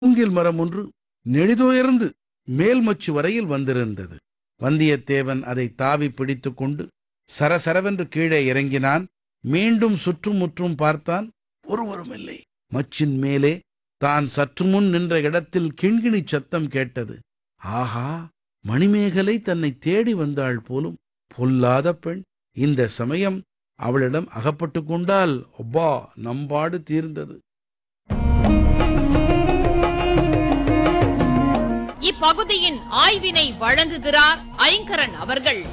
மூங்கில் மரம் ஒன்று நெடிதுயர்ந்து மேல்மச்சு வரையில் வந்திருந்தது வந்தியத்தேவன் அதை தாவி பிடித்துக் கொண்டு சரசரவென்று கீழே இறங்கினான் மீண்டும் சுற்றுமுற்றும் பார்த்தான் ஒருவரும் இல்லை மச்சின் மேலே தான் சற்று முன் நின்ற இடத்தில் கிண்கிணி சத்தம் கேட்டது ஆஹா மணிமேகலை தன்னை தேடி வந்தாள் போலும் பொல்லாத பெண் இந்த சமயம் அவளிடம் அகப்பட்டுக் கொண்டால் ஒப்பா நம்பாடு தீர்ந்தது இப்பகுதியின் ஆய்வினை வழங்குகிறார் ஐங்கரன் அவர்கள்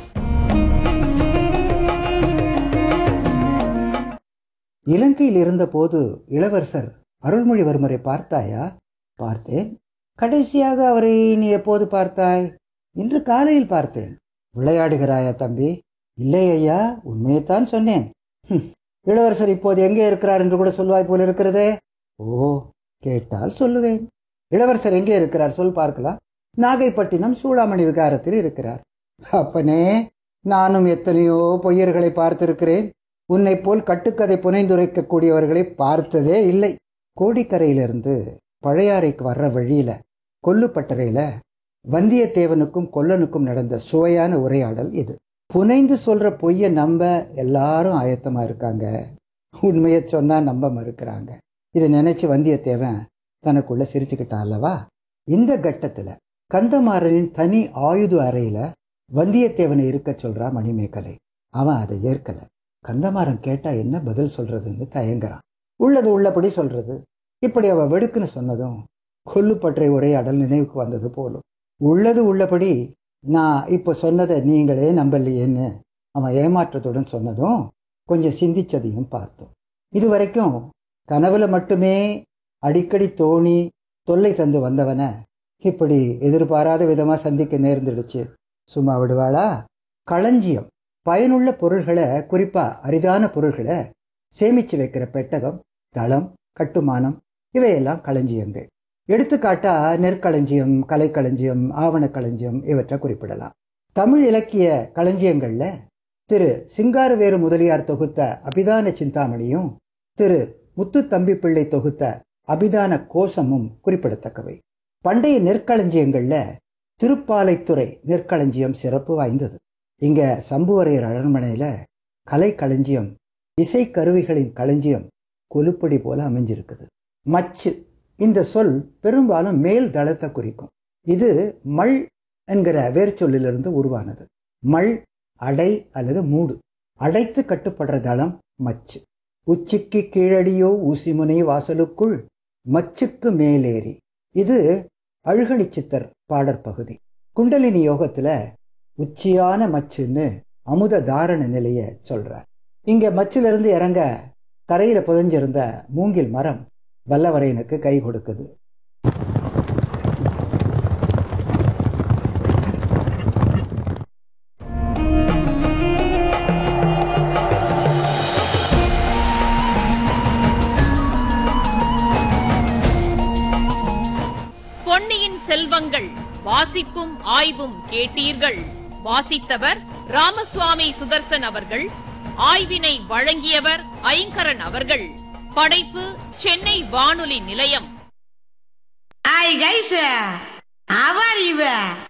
இலங்கையில் இருந்தபோது இளவரசர் அருள்மொழிவர்மரை பார்த்தாயா பார்த்தேன் கடைசியாக அவரை நீ எப்போது பார்த்தாய் இன்று காலையில் பார்த்தேன் விளையாடுகிறாயா தம்பி இல்லை ஐயா உண்மையைத்தான் சொன்னேன் ஹும், இளவரசர் இப்போது எங்கே இருக்கிறார் என்று கூட சொல்வாய் போல இருக்கிறதே ஓ கேட்டால் சொல்லுவேன் இளவரசர் எங்கே இருக்கிறார் சொல் பார்க்கலாம் நாகைப்பட்டினம் சூடாமணி விகாரத்தில் இருக்கிறார் அப்பனே நானும் எத்தனையோ பொய்யர்களை பார்த்திருக்கிறேன் உன்னைப் போல் கட்டுக்கதை புனைந்துரைக்கக்கூடியவர்களை பார்த்ததே இல்லை கோடிக்கரையிலிருந்து பழையாறைக்கு வர்ற வழியில கொல்லுப்பட்டறையில வந்தியத்தேவனுக்கும் கொல்லனுக்கும் நடந்த சுவையான உரையாடல் இது புனைந்து சொல்ற பொய்ய நம்ப எல்லாரும் ஆயத்தமா இருக்காங்க உண்மையை சொன்னா நம்ப மறுக்கிறாங்க இதை நினைச்சு வந்தியத்தேவன் தனக்குள்ள சிரிச்சுக்கிட்டான் அல்லவா இந்த கட்டத்துல கந்தமாறனின் தனி ஆயுத அறையில வந்தியத்தேவனை இருக்க சொல்றா மணிமேகலை அவன் அதை ஏற்கல கந்தமாறன் கேட்டா என்ன பதில் சொல்றதுன்னு தயங்குறான் உள்ளது உள்ளபடி சொல்றது இப்படி அவ வெடுக்குன்னு சொன்னதும் கொல்லுப்பற்றை உரையாடல் நினைவுக்கு வந்தது போலும் உள்ளது உள்ளபடி நான் இப்போ சொன்னதை நீங்களே நம்பலையேன்னு அவன் ஏமாற்றத்துடன் சொன்னதும் கொஞ்சம் சிந்திச்சதையும் பார்த்தோம் இதுவரைக்கும் கனவுல மட்டுமே அடிக்கடி தோணி தொல்லை தந்து வந்தவனை இப்படி எதிர்பாராத விதமா சந்திக்க நேர்ந்துடுச்சு சும்மா விடுவாளா களஞ்சியம் பயனுள்ள பொருள்களை குறிப்பா அரிதான பொருள்களை சேமிச்சு வைக்கிற பெட்டகம் தளம் கட்டுமானம் இவையெல்லாம் களஞ்சியங்கள் எடுத்துக்காட்டா நெற்களஞ்சியம் கலைக்களஞ்சியம் ஆவணக்களஞ்சியம் இவற்றை குறிப்பிடலாம் தமிழ் இலக்கிய களஞ்சியங்கள்ல திரு சிங்காரவேறு முதலியார் தொகுத்த அபிதான சிந்தாமணியும் திரு முத்து தம்பி பிள்ளை தொகுத்த அபிதான கோஷமும் குறிப்பிடத்தக்கவை பண்டைய நெற்களஞ்சியங்கள்ல திருப்பாலைத்துறை நெற்களஞ்சியம் சிறப்பு வாய்ந்தது இங்க சம்புவரையர் அரண்மனையில கலை களஞ்சியம் இசை கருவிகளின் களஞ்சியம் கொலுப்படி போல அமைஞ்சிருக்குது மச்சு இந்த சொல் பெரும்பாலும் மேல் தளத்தை குறிக்கும் இது மல் என்கிற வேர்ச்சொல்லிலிருந்து உருவானது மல் அடை அல்லது மூடு அடைத்து கட்டுப்படுற தளம் மச்சு உச்சிக்கு கீழடியோ ஊசிமுனை வாசலுக்குள் மச்சுக்கு மேலேறி இது அழுகணி சித்தர் பாடற் பகுதி குண்டலினி யோகத்துல உச்சியான மச்சுன்னு அமுத தாரண நிலைய சொல்றார் இங்க மச்சிலிருந்து இறங்க தரையில புதைஞ்சிருந்த மூங்கில் மரம் வல்லவரையனுக்கு கை கொடுக்குது பொன்னியின் செல்வங்கள் வாசிப்பும் ஆய்வும் கேட்டீர்கள் வாசித்தவர் ராமசுவாமி சுதர்சன் அவர்கள் ஆய்வினை வழங்கியவர் ஐங்கரன் அவர்கள் படைப்பு சென்னை வானொலி நிலையம் Hi guys, how are you?